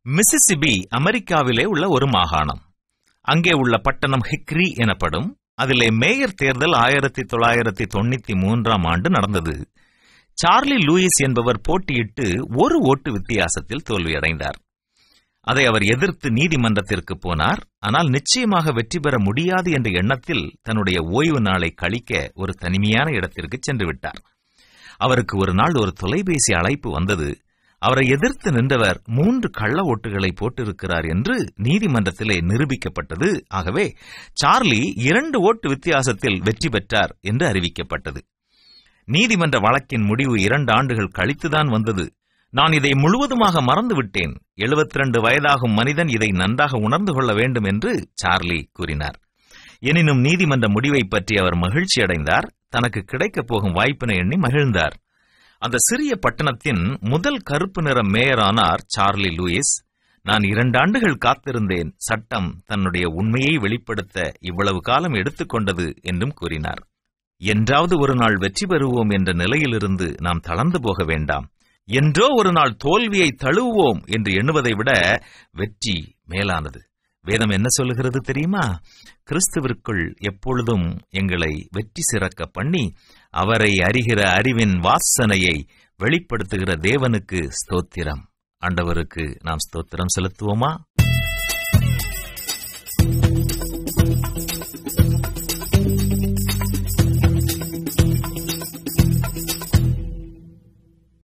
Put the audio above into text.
Mississippi அமெரிக்காவிலே உள்ள ஒரு மாகாணம் அங்கே உள்ள பட்டணம் ஹிக்ரி எனப்படும் அதிலே மேயர் தேர்தல் ஆயிரத்தி தொள்ளாயிரத்தி தொண்ணூத்தி மூன்றாம் ஆண்டு நடந்தது சார்லி லூயிஸ் என்பவர் போட்டியிட்டு ஒரு ஓட்டு வித்தியாசத்தில் தோல்வியடைந்தார் அதை அவர் எதிர்த்து நீதிமன்றத்திற்கு போனார் ஆனால் நிச்சயமாக வெற்றி பெற முடியாது என்ற எண்ணத்தில் தன்னுடைய ஓய்வு நாளை கழிக்க ஒரு தனிமையான இடத்திற்கு சென்று விட்டார் அவருக்கு ஒரு நாள் ஒரு தொலைபேசி அழைப்பு வந்தது அவரை எதிர்த்து நின்றவர் மூன்று கள்ள ஓட்டுகளை போட்டிருக்கிறார் என்று நீதிமன்றத்திலே நிரூபிக்கப்பட்டது ஆகவே சார்லி இரண்டு ஓட்டு வித்தியாசத்தில் வெற்றி பெற்றார் என்று அறிவிக்கப்பட்டது நீதிமன்ற வழக்கின் முடிவு இரண்டு ஆண்டுகள் கழித்துதான் வந்தது நான் இதை முழுவதுமாக மறந்துவிட்டேன் 72 வயதாகும் மனிதன் இதை நன்றாக உணர்ந்து கொள்ள வேண்டும் என்று சார்லி கூறினார் எனினும் நீதிமன்ற முடிவை பற்றி அவர் மகிழ்ச்சி அடைந்தார் தனக்கு கிடைக்கப் போகும் வாய்ப்பினை எண்ணி மகிழ்ந்தார் அந்த சிறிய பட்டணத்தின் முதல் கருப்பு நிற மேயரானார் சார்லி லூயிஸ் நான் இரண்டு ஆண்டுகள் காத்திருந்தேன் சட்டம் தன்னுடைய உண்மையை வெளிப்படுத்த இவ்வளவு காலம் எடுத்துக்கொண்டது என்றும் கூறினார் என்றாவது ஒரு நாள் வெற்றி பெறுவோம் என்ற நிலையிலிருந்து நாம் தளர்ந்து போக வேண்டாம் என்றோ ஒரு நாள் தோல்வியை தழுவுவோம் என்று எண்ணுவதை விட வெற்றி மேலானது வேதம் என்ன சொல்லுகிறது தெரியுமா கிறிஸ்துவிற்குள் எப்பொழுதும் எங்களை வெற்றி சிறக்க பண்ணி அவரை அறிகிற அறிவின் வாசனையை வெளிப்படுத்துகிற தேவனுக்கு ஸ்தோத்திரம் ஆண்டவருக்கு நாம் ஸ்தோத்திரம் செலுத்துவோமா